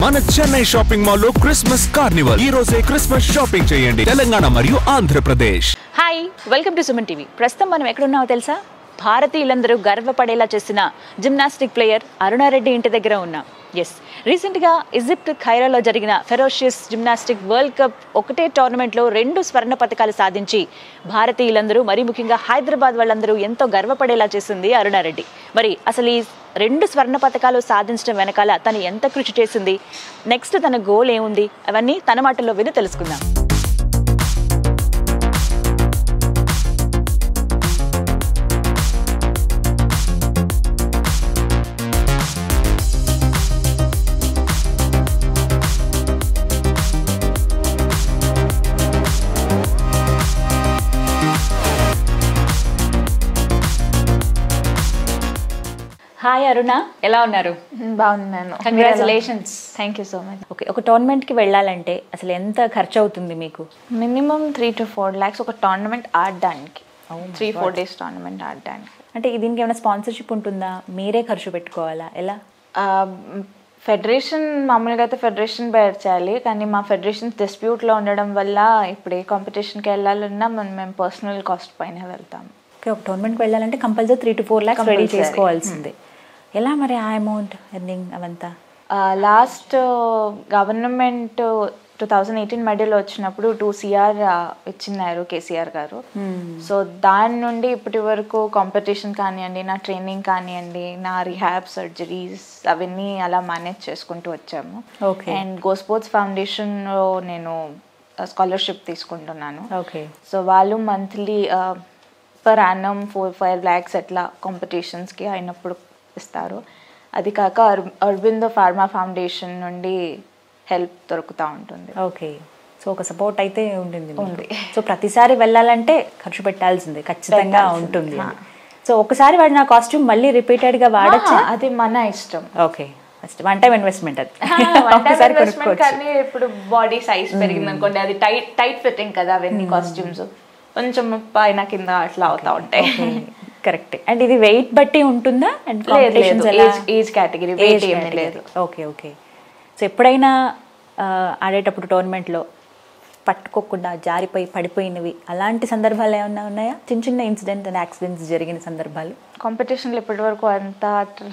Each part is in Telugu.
మన చెన్నై షాపింగ్ మాల్ లో క్రిస్మస్ కార్నివల్ ఈ రోజే క్రిస్మస్ షాపింగ్ చేయండి తెలంగాణ మరియు Andhra Pradesh hi welcome to Suman TV ప్రస్తుతం మనం ఎక్కడున్నామో తెలుసా భారతీయులందరూ గర్వపడేలా చేసిన జిమ్నాస్టిక్ ప్లేయర్ అరుణారెడ్డి ఇంటి దగ్గర ఉన్నాం ఎస్ రీసెంట్గా ఈజిప్ట్ ఖైరాలో జరిగిన ఫెరోషియస్ జిమ్నాస్టిక్ వరల్డ్ కప్ ఒకటే టోర్నమెంట్లో రెండు స్వర్ణ పథకాలు సాధించి భారతీయులందరూ మరీ ముఖ్యంగా హైదరాబాద్ వాళ్ళందరూ ఎంతో గర్వపడేలా చేసింది అరుణారెడ్డి మరి అసలు ఈ రెండు స్వర్ణ పథకాలు సాధించడం వెనకాల తను ఎంత కృషి చేసింది నెక్స్ట్ తన గోల్ ఏముంది అవన్నీ తన మాటల్లో విని తెలుసుకుందాం హాయ్ అరుణ ఎలా ఉన్నారు బాగున్నాను congratulations thank you so much okay ఒక టోర్నమెంట్కి వెళ్ళాలంటే అసలు ఎంత ఖర్చు అవుతుంది మీకు minimum three to four lakhs ఒక టోర్నమెంట్ ఆడడానికి త్రీ ఫోర్ డేస్ టోర్నమెంట్ ఆడడానికి అంటే దీనికి ఏమైనా స్పాన్సర్షిప్ ఉంటుందా మీరే ఖర్చు పెట్టుకోవాలా ఎలా ఫెడరేషన్ మామూలుగా అయితే ఫెడరేషన్ బేర్ చేయాలి కానీ మా ఫెడరేషన్ డిస్ప్యూట్లో ఉండడం వల్ల ఇప్పుడు ఏ కాంపిటీషన్కి వెళ్ళాలన్నా మనం మేము పర్సనల్ కాస్ట్ పైన వెళ్తాం ఓకే ఒక టోర్నమెంట్కి వెళ్ళాలంటే compulsory three to four lakhs ready Compulsory. చేసుకోవాల్సిందే ఎలా మరి ఆ అమౌంట్ ఎర్నింగ్ అవంతా last government two thousand eighteen medal వచ్చినప్పుడు టూ సిఆర్ ఇచ్చినారు కేసీఆర్ గారు సో దాని నుండి ఇప్పటి వరకు కాంపిటీషన్ కానివ్వండి నా ట్రైనింగ్ కానివ్వండి నా రిహాబ్ సర్జరీస్ అవన్నీ అలా మేనేజ్ చేసుకుంటూ వచ్చాము Okay. అండ్ గో స్పోర్ట్స్ ఫౌండేషన్లో నేను స్కాలర్షిప్ తీసుకుంటున్నాను ఓకే సో వాళ్ళు monthly per annum four five lakhs అట్లా కాంపిటీషన్స్కి అయినప్పుడు ఇస్తారు అది కాక అర్ అరవిందో ఫార్మా ఫౌండేషన్ నుండి హెల్ప్ దొరుకుతూ ఉంటుంది ఓకే సో ఒక సపోర్ట్ అయితే ఉంటుంది మీకు. ఉంది. సో ప్రతిసారి వెళ్ళాలంటే ఖర్చు పెట్టాల్సిందే ఖచ్చితంగా పెట్టాల్సిందే. ఉంటుంది అని. సో ఒకసారి వాడిన కాస్ట్యూమ్ మళ్ళీ రిపీటెడ్గా వాడచ్చా ఆ, అది మన ఇష్టం okay first one time investment అది One time ఒకసారి investment కొనుక్కోవచ్చు కానీ ఇప్పుడు బాడీ సైజ్ పెరిగింది అనుకోండి అది టైట్ టైట్ ఫిట్టింగ్ కదా అవన్నీ కాస్ట్యూమ్స్ కొంచెం పైన కింద అట్లా అవుతా ఉంటాయి కరెక్ట్ అండ్ ఇది వెయిట్ బట్టి ఉంటుందా అండ్ లేదు లేదు ఏజ్ ఏజ్ కేటగిరీ వెయిట్ ఏమీ లేదు ఓకే ఓకే సో ఎప్పుడైనా ఆ, ఆడేటప్పుడు టోర్నమెంట్లో పట్టుకోకుండా జారిపోయి పడిపోయినవి అలాంటి సందర్భాలు ఏమన్నా ఉన్నాయా చిన్న చిన్న ఇన్సిడెంట్ అండ్ యాక్సిడెంట్స్ జరిగిన సందర్భాలు కాంపిటీషన్లో ఇప్పటి వరకు అంత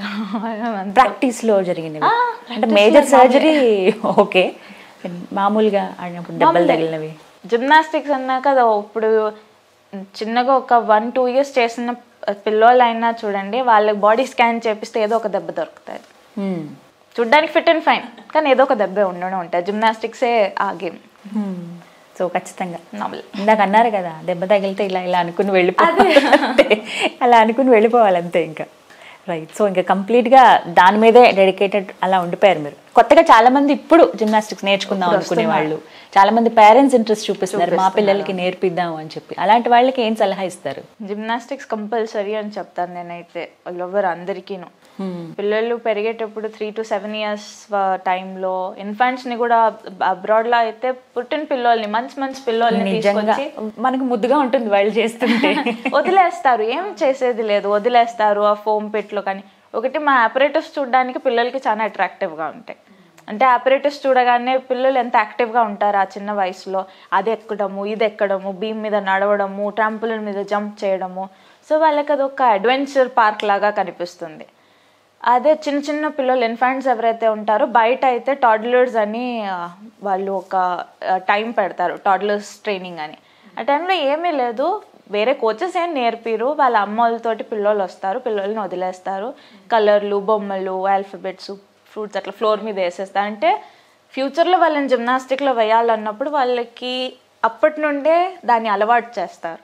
అంత ప్రాక్టీస్లో జరిగినవి ఆ, అంటే practice మేజర్ లో సర్జరీ ఓకే మామూలుగా ఆడినప్పుడు దెబ్బలు తగిలినవి జిమ్నాస్టిక్స్ అన్నాక అది ఇప్పుడు చిన్నగా ఒక వన్ టూ ఇయర్స్ చేసిన పిల్లోళ్ళు అయినా చూడండి వాళ్ళకి బాడీ స్కాన్ చేపిస్తే ఏదో ఒక దెబ్బ దొరుకుతుంది Hmm. చూడ్డానికి ఫిట్ అండ్ ఫైన్ కానీ ఏదో ఒక దెబ్బే ఉండడం ఉంటుంది జిమ్నాస్టిక్సే ఆ గేమ్ Hmm. సో ఖచ్చితంగా నావల్ ఇందాక అన్నారు కదా దెబ్బ తగిలితే ఇలా ఇలా అనుకుని వెళ్ళిపోవాలి అంతే. అలా అనుకుని వెళ్ళిపోవాలి అంతే ఇంకా రైట్ సో ఇంకా కంప్లీట్గా దాని మీదే డెడికేటెడ్ అలా ఉండిపోయారు మీరు కొత్తగా చాలా మంది ఇప్పుడు జిమ్నాస్టిక్స్ నేర్చుకుందాం అనుకునే వాళ్ళు చాలా మంది పేరెంట్స్ ఇంట్రెస్ట్ చూపిస్తున్నారు మా పిల్లలకి నేర్పిద్దాం అని చెప్పి అలాంటి వాళ్ళకి ఏం సలహా ఇస్తారు జిమ్నాస్టిక్స్ కంపల్సరీ అని చెప్తాను నేనైతే ఆల్ ఓవర్ అందరికీను పిల్లలు పెరిగేటప్పుడు త్రీ టు సెవెన్ ఇయర్స్ టైంలో ఇన్ఫాంట్స్ ని కూడా అబ్రాడ్ లో అయితే పుట్టిన పిల్లల్ని మంచి మంచి పిల్లల్ని నిజంగా తీసుకొచ్చి మనకు ముద్దుగా ఉంటుంది వాళ్ళు చేస్తుంటే వదిలేస్తారు ఏం చేసేది లేదు వదిలేస్తారు ఆ ఫోమ్ పెట్లో కానీ ఒకటి మా ఆపరేటర్స్ చూడడానికి పిల్లలకి చాలా attractive గా ఉంటాయి అంటే ఆపరేటర్స్ చూడగానే పిల్లలు ఎంత active గా ఉంటారు ఆ చిన్న వయసులో అది ఎక్కడము ఇది ఎక్కడము బీమ్ మీద నడవడము ట్రాంపులిన్ మీద జంప్ చేయడము సో వాళ్ళకి అది ఒక అడ్వెంచర్ పార్క్ లాగా కనిపిస్తుంది అదే చిన్న చిన్న పిల్లలు ఇన్ఫాంట్స్ ఎవరైతే ఉంటారో బయట అయితే టాడ్లర్స్ అని ఆ, వాళ్ళు ఒక టైం పెడతారు టాడ్లర్స్ ట్రైనింగ్ అని ఆ టైంలో ఏమీ లేదు వేరే కోచెస్ ఏం నేర్పిరు వాళ్ళ అమ్మలతోటి పిల్లలు వస్తారు పిల్లల్ని వదిలేస్తారు కలర్లు బొమ్మలు ఆల్ఫబెట్స్ ఫ్రూట్స్ అట్లా ఫ్లోర్ మీద వేసేస్తారు అంటే ఫ్యూచర్లో వాళ్ళని జిమ్నాస్టిక్లో వేయాలన్నప్పుడు వాళ్ళకి అప్పటి నుండే దాన్ని అలవాటు చేస్తారు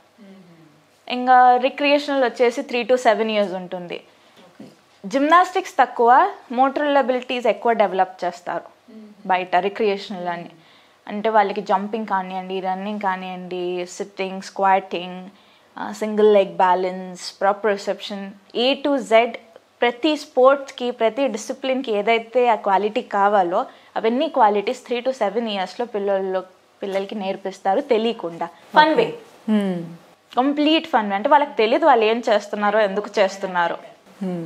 ఇంకా రిక్రియేషనల్ వచ్చేసి త్రీ టు సెవెన్ ఇయర్స్ ఉంటుంది జిమ్నాస్టిక్స్ తక్కువ మోటార్ అబిలిటీస్ ఎక్కువ డెవలప్ చేస్తారు బయట రిక్రియేషనల్ అని అంటే వాళ్ళకి జంపింగ్ కానివ్వండి రన్నింగ్ కానివ్వండి sitting squatting single leg balance proper reception A to Z ప్రతి స్పోర్ట్స్కి ప్రతి డిసిప్లిన్కి ఏదైతే ఆ క్వాలిటీ కావాలో అవన్నీ క్వాలిటీస్ త్రీ టు సెవెన్ ఇయర్స్లో పిల్లల్లో పిల్లలకి నేర్పిస్తారు తెలియకుండా ఫన్ వే కంప్లీట్ ఫన్ అంటే వాళ్ళకి తెలియదు వాళ్ళు ఏం చేస్తున్నారో ఎందుకు చేస్తున్నారో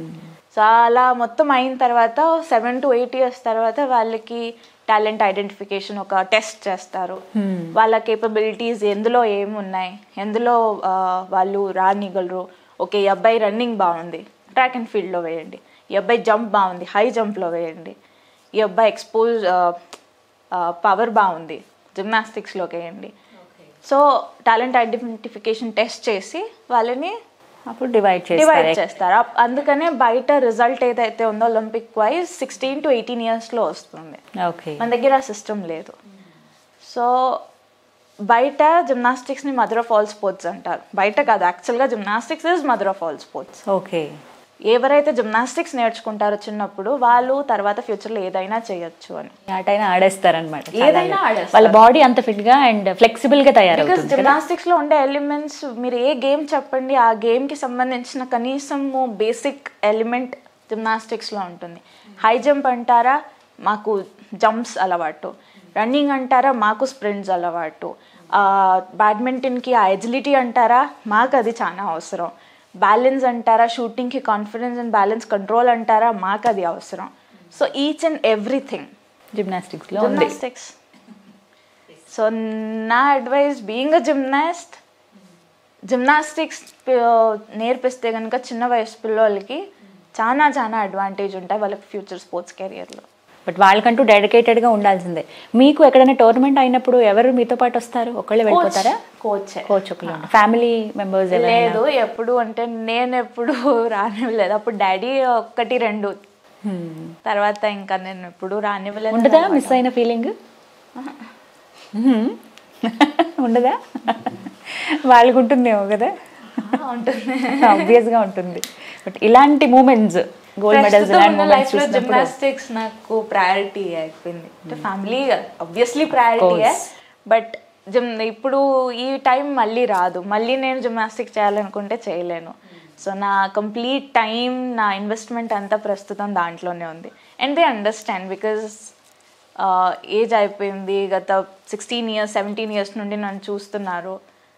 సో అలా మొత్తం అయిన తర్వాత సెవెన్ టు ఎయిట్ ఇయర్స్ తర్వాత వాళ్ళకి టాలెంట్ ఐడెంటిఫికేషన్ ఒక టెస్ట్ చేస్తారు వాళ్ళ కేపబిలిటీస్ ఎందులో ఏమున్నాయి ఎందులో ఆ, వాళ్ళు రానిగలరు ఓకే ఈ అబ్బాయి రన్నింగ్ బాగుంది ట్రాక్ అండ్ ఫీల్డ్లో వేయండి ఈ అబ్బాయి జంప్ బాగుంది హై జంప్లో వేయండి ఈ అబ్బాయి ఎక్స్పోజ్ పవర్ బాగుంది జిమ్నాస్టిక్స్లోకి వేయండి సో టాలెంట్ ఐడెంటిఫికేషన్ టెస్ట్ చేసి వాళ్ళని అప్పుడు డివైడ్ డివైడ్ చేస్తారు చేస్తారు అప్- అందుకనే బయట రిజల్ట్ ఏదైతే ఉందో Olympic wise sixteen to eighteen ఇయర్స్లో వస్తుంది ఓకే మన దగ్గర ఆ సిస్టమ్ లేదు సో బయట జిమ్నాస్టిక్స్ని మదర్ ఆఫ్ ఆల్ స్పోర్ట్స్ అంటారు బయట కాదు యాక్చువల్గా gymnastics is mother of all sports okay ఎవరైతే జిమ్నాస్టిక్స్ నేర్చుకుంటారో చిన్నప్పుడు వాళ్ళు తర్వాత ఫ్యూచర్లో ఏదైనా చేయొచ్చు అని ఆటైనా ఆడేస్తారనమాట ఏదైనా ఆడేస్తారు. వాళ్ళ బాడీ అంత ఫిట్ గా అండ్ ఫ్లెక్సిబుల్ గా బికాస్ తయారవుతుంది జిమ్నాస్టిక్స్ లో ఉండే ఎలిమెంట్స్ మీరు ఏ గేమ్ చెప్పండి ఆ గేమ్ కి సంబంధించిన కనీసం బేసిక్ ఎలిమెంట్ జిమ్నాస్టిక్స్ లో ఉంటుంది హై జంప్ అంటారా మాకు జంప్స్ అలవాటు రన్నింగ్ అంటారా మాకు స్ప్రింట్స్ అలవాటు బ్యాడ్మింటన్ కి ఆ ఎజిలిటీ అంటారా మాకు అది చాలా అవసరం బ్యాలెన్స్ అంటారా షూటింగ్ కి కాన్ఫిడెన్స్ అండ్ బ్యాలెన్స్ కంట్రోల్ అంటారా మాకు అది అవసరం so each and everything gymnastics లో ఉంది జిమ్నాస్టిక్స్ సో నా advice being a gymnast gymnastics నేర్పిస్తే కనుక చిన్న వయసు పిల్లలకి చాలా చాలా అడ్వాంటేజ్ ఉంటాయి వాళ్ళకి ఫ్యూచర్ స్పోర్ట్స్ కెరియర్లో బట్ వాళ్ళకంటూ డెడికేటెడ్ గా ఉండాల్సిందే మీకు ఎక్కడైనా టోర్నమెంట్ అయినప్పుడు ఎవరు మీతో పాటు వస్తారు ఒకళ్ళే వెళ్ళిపోతారా కోచ్ కోచ్ ఒకళ్ళు ఫ్యామిలీ మెంబర్స్ లేదు ఎప్పుడు అంటే నేను ఎప్పుడు రానివ్వలేదు అప్పుడు డాడీ ఒక్కటి రెండు తర్వాత ఇంకా నేను ఎప్పుడు రానివ్వలేదు ఉండదా మిస్ అయిన ఫీలింగ్ ఉండదా వాళ్ళకు ఉంటుందేమో కదా ఉంటుంది ఆబ్వియస్ గా ఉంటుంది బట్ ఇలాంటి మూమెంట్స్ గోల్డ్ మెడల్స్ ఇలాంటి మూమెంట్స్ లైఫ్ లో చూసినప్పుడు జిమ్నాస్టిక్స్ నాకు ప్రయారిటీ అయిపోయింది అంటే family obviously priority course. But gym ఇప్పుడు ఈ టైం మళ్ళీ రాదు మళ్ళీ నేను జిమ్నాస్టిక్ చేయాలనుకుంటే చేయలేను సో నా కంప్లీట్ టైం నా ఇన్వెస్ట్మెంట్ అంతా ప్రస్తుతం దాంట్లోనే ఉంది and they understand because age అయిపోయింది గత సిక్స్టీన్ ఇయర్స్ సెవెంటీన్ ఇయర్స్ నుండి నన్ను చూస్తున్నారు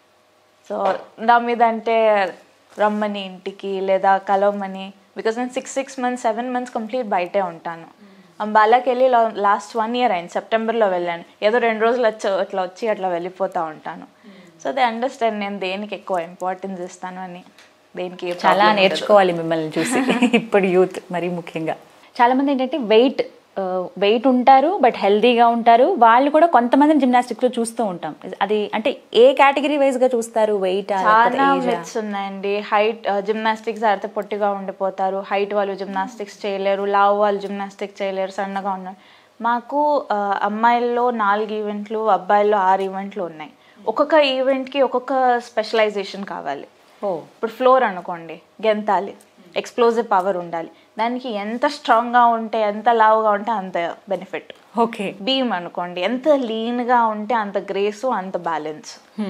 సో నా మీద అంటే రమ్మని ఇంటికి లేదా కలవమని బికాస్ నేను six six months seven months complete బయటే ఉంటాను అంబాలాకి వెళ్ళి లాస్ట్ వన్ ఇయర్ అయింది సెప్టెంబర్లో వెళ్ళాను ఏదో రెండు రోజులు వచ్చి అట్లా వచ్చి అట్లా వెళ్ళిపోతూ ఉంటాను సో దే అండర్స్టాండ్ నేను దేనికి ఎక్కువ ఇంపార్టెన్స్ ఇస్తాను అని దేనికి ఏ చాలా problem ఉండదు. నేర్చుకోవాలి మిమ్మల్ని చూసి ఇప్పుడు యూత్ మరి ముఖ్యంగా చాలా మంది ఏంటంటే వెయిట్ వెయిట్ ఉంటారు బట్ హెల్దీగా ఉంటారు వాళ్ళు కూడా కొంతమందిని జిమ్నాస్టిక్స్ లో చూస్తూ ఉంటాం అది అంటే ఏ కేటగిరీ వైజ్ గా చూస్తారు వెయిట్ చాలా మిత్స్ ఉన్నాయండి హైట్ జిమ్నాస్టిక్స్ ఆడితే పొట్టిగా ఉండిపోతారు హైట్ వాళ్ళు జిమ్నాస్టిక్స్ చేయలేరు లావు వాళ్ళు జిమ్నాస్టిక్స్ చేయలేరు సన్నగా ఉన్నారు మాకు ఆ, అమ్మాయిల్లో నాలుగు ఈవెంట్లు అబ్బాయిల్లో ఆరు ఈవెంట్లు ఉన్నాయి ఒక్కొక్క ఈవెంట్కి ఒక్కొక్క స్పెషలైజేషన్ కావాలి ఓ ఇప్పుడు ఫ్లోర్ అనుకోండి గెంతాలి ఎక్స్ప్లోజివ్ పవర్ ఉండాలి దానికి ఎంత స్ట్రాంగ్గా ఉంటే ఎంత లావుగా ఉంటే అంత బెనిఫిట్ ఓకే బీమ్ అనుకోండి ఎంత లీన్గా ఉంటే అంత గ్రేసు అంత బ్యాలెన్స్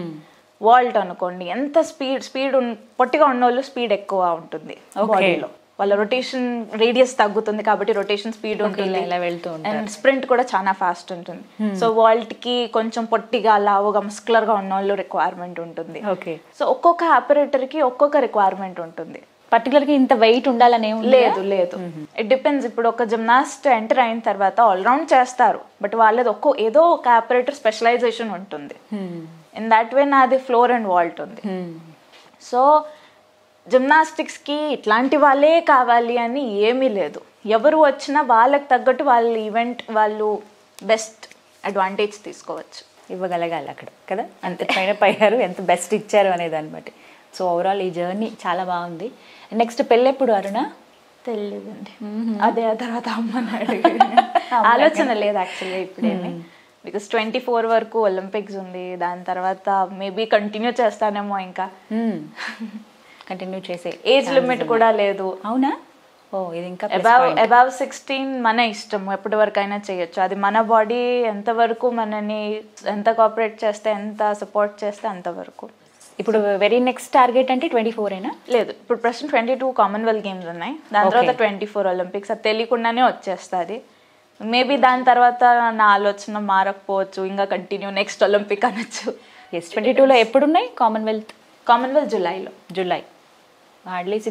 వాల్ట్ అనుకోండి ఎంత స్పీడ్ స్పీడ్ పొట్టిగా ఉన్న వాళ్ళు స్పీడ్ ఎక్కువ ఉంటుంది Okay. బాడీలో వాళ్ళ రొటేషన్ రేడియస్ తగ్గుతుంది కాబట్టి రొటేషన్ స్పీడ్ ఉంటుంది ఇలా వెళ్తూ ఉంటారు. అండ్ స్ప్రింట్ కూడా చాలా ఫాస్ట్ ఉంటుంది సో వాల్ట్ కి కొంచెం పొట్టిగా లావుగా మస్కులర్ గా ఉన్న వాళ్ళు రిక్వైర్మెంట్ ఉంటుంది ఓకే సో ఒక్కొక్క ఆపరేటర్ కి ఒక్కొక్క రిక్వైర్మెంట్ ఉంటుంది పర్టికులర్ గా ఇంత వెయిట్ ఉండాలని ఏం లేదు లేదు ఇట్ డిపెండ్స్ ఇప్పుడు ఒక జిమ్నాస్ట్ ఎంటర్ అయిన తర్వాత ఆల్రౌండ్ చేస్తారు బట్ వాళ్ళది ఒక్కో ఏదో ఒక ఆపరేటర్ స్పెషలైజేషన్ ఉంటుంది ఇన్ దాట్ వే నాది ఫ్లోర్ అండ్ వాల్ట్ ఉంది సో జిమ్నాస్టిక్స్కి ఇట్లాంటి వాళ్ళే కావాలి అని ఏమీ లేదు ఎవరు వచ్చినా వాళ్ళకి తగ్గట్టు వాళ్ళ ఈవెంట్ వాళ్ళు బెస్ట్ అడ్వాంటేజ్ తీసుకోవచ్చు ఇవ్వగలగాలి అక్కడ కదా అంత పైన పోయారు ఎంత బెస్ట్ ఇచ్చారు అనే దాన్ని బట్టి సో ఓవరాల్ ఈ జర్నీ చాలా బాగుంది నెక్స్ట్ పెళ్ళెప్పుడు అరుణ తెలియదండి అదే ఆ తర్వాత అమ్మని అడిగి ఆలోచన లేదు యాక్చువల్గా ఇప్పుడేమి బికాస్ ట్వంటీ ఫోర్ వరకు ఒలింపిక్స్ ఉంది దాని తర్వాత మేబీ కంటిన్యూ చేస్తానేమో ఇంకా కంటిన్యూ చేసే ఏజ్ లిమిట్ కూడా లేదు అవునా ఓ ఇది ఇంకా plus above point. Above sixteen మన ఇష్టం ఎప్పటి వరకు అయినా చేయొచ్చు అది మన బాడీ ఎంతవరకు మనని ఎంత కోఆపరేట్ చేస్తే ఎంత సపోర్ట్ చేస్తే అంతవరకు ఇప్పుడు వెరీ నెక్స్ట్ టార్గెట్ అంటే ట్వంటీ ఫోర్ అయినా లేదు ఇప్పుడు ప్రస్తుతం ట్వంటీ టూ కామన్వెల్త్ గేమ్స్ ఉన్నాయి దాని Okay. తర్వాత ట్వంటీ ఫోర్ ఒలింపిక్స్ అది తెలియకుండానే వచ్చేస్తుంది మేబీ దాని తర్వాత నా ఆలోచన మారకపోవచ్చు ఇంకా కంటిన్యూ నెక్స్ట్ ఒలింపిక్ అనొచ్చు ఎస్ ట్వంటీ టూలో ఎప్పుడు ఉన్నాయి కామన్వెల్త్ కామన్వెల్త్ జులైలో జూలై హార్డ్లీ సిక్స్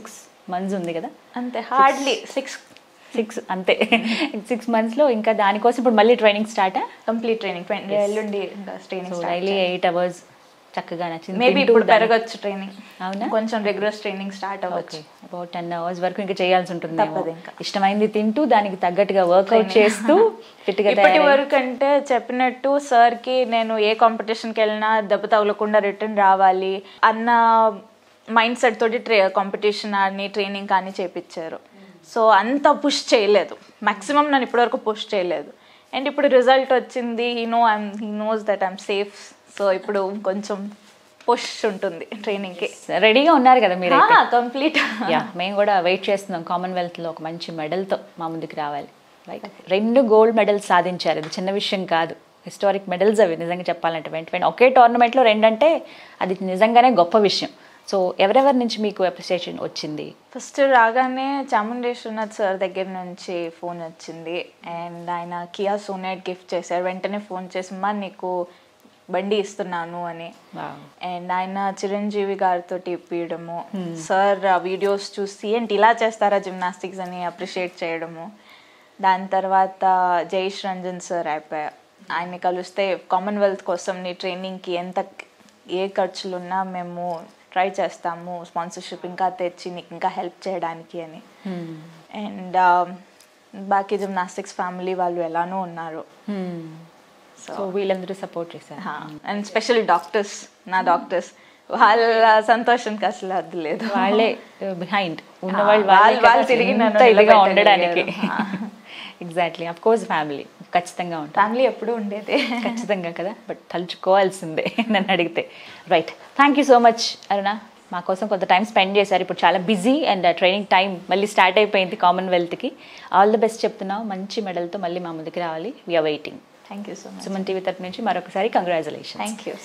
మంత్స్ ఉంది కదా అంతే హార్డ్లీ సిక్స్ సిక్స్ అంతే సిక్స్ మంత్స్లో ఇంకా దానికోసం ఇప్పుడు మళ్ళీ ట్రైనింగ్ స్టార్టా కంప్లీట్ ట్రైనింగ్ ట్వంటీ ఎల్లుండి ఇంకా training so daily eight hours చక్కగా నచ్చింది మేబీ తింటూ ఇప్పుడు దాని- పెరగచ్చు ట్రైనింగ్ అవునా? కొంచెం రెగ్యులర్ ట్రైనింగ్ స్టార్ట్ అవ్వచ్చు ఓకే అబౌట్ టెన్ అవర్స్ వరకు ఇంకా చేయాల్సి ఉంటుంది తప్పదు ఇంకా. ఇష్టమైంది తింటూ దానికి తగ్గట్టుగా వర్కౌట్ చేస్తూ ఫిట్గా ఇప్పటి వరకు అంటే చెప్పినట్టు సార్ కి నేను ఏ కాంపిటీషన్కి వెళ్ళినా దెబ్బ తగలకుండా రిటర్న్ రావాలి అన్న మైండ్ సెట్ తోటి ట్రే కాంపిటీషన్ అని ట్రైనింగ్ కానీ చేపించారు సో అంత పుష్ చేయలేదు మాక్సిమం నన్ను ఇప్పటివరకు పుష్ చేయలేదు అండ్ ఇప్పుడు రిజల్ట్ వచ్చింది he know I'm he knows that I'm safe so ఇప్పుడు కొంచెం పుష్ ఉంటుంది ట్రైనింగ్కి రెడీగా ఉన్నారు కదా మీరు కంప్లీట్ యా మేము కూడా వెయిట్ చేస్తున్నాం కామన్వెల్త్లో ఒక మంచి మెడల్తో మా ముందుకు రావాలి రైట్ రెండు గోల్డ్ మెడల్స్ సాధించారు ఇది చిన్న విషయం కాదు హిస్టారిక్ మెడల్స్ అవి నిజంగా చెప్పాలంటే వెంట వెంట ఒకే టోర్నమెంట్లో రెండంటే అది నిజంగానే గొప్ప విషయం సో ఎవరెవరి నుంచి మీకు అప్రిసియేషన్ వచ్చింది ఫస్ట్ రాగానే చాముండేశ్వరనాథ్ సార్ దగ్గర నుంచి ఫోన్ వచ్చింది అండ్ ఆయన కియా సోనైట్ గిఫ్ట్ చేశారు వెంటనే ఫోన్ చేసి మా నీకు బండి ఇస్తున్నాను అని అండ్ ఆయన చిరంజీవి గారితో ఇప్పించడము సార్ ఆ వీడియోస్ చూసి ఏంటి ఇలా చేస్తారా జిమ్నాస్టిక్స్ అని అప్రిషియేట్ చేయడము దాని తర్వాత జయేష్ రంజన్ సార్ అయిపోయా ఆయన్ని కలిస్తే కామన్వెల్త్ కోసం నీ ట్రైనింగ్కి ఎంత ఏ ఖర్చులున్నా మేము ట్రై చేస్తాము స్పాన్సర్షిప్ ఇంకా తెచ్చి నీకు ఇంకా హెల్ప్ చేయడానికి అని అండ్ బాకీ జిమ్నాస్టిక్స్ ఫ్యామిలీ వాళ్ళు ఎలానో ఉన్నారు సో వీళ్ళందరూ సపోర్ట్ చేశారు అండ్ స్పెషల్ డాక్టర్స్ నా డాక్టర్స్ వాళ్ళ సంతోషానికి అసలు అది లేదు వాళ్ళే బిహైండ్ ఉన్న ఆ, వాళ్ళు వాళ్ళు- వాళ్ళే వాళ్ళు కదా తిరిగి నన్ను ఇంత ఇదిగా నిలబెట్టగలిగారు. ఉండడానికి ఎగ్జాక్ట్లీ అఫ్ కోర్స్ ఫ్యామిలీ ఖచ్చితంగా ఉంటారు ఫ్యామిలీ ఎప్పుడు ఉండేదే ఖచ్చితంగా కదా బట్ తలుచుకోవాల్సిందే నన్ను అడిగితే right thank you so much Aruna మా కోసం కొంత టైం స్పెండ్ చేశారు ఇప్పుడు చాలా బిజీ అండ్ ట్రైనింగ్ టైం మళ్ళీ స్టార్ట్ అయిపోయింది కామన్వెల్త్కి ఆల్ ది బెస్ట్ చెప్తున్నావు మంచి మెడల్తో మళ్ళీ మా ముందుకు రావాలి we're waiting thank you so much Suman TV తరపు నుంచి మరొకసారి కంగ్రాచులేషన్ థ్యాంక్ యూ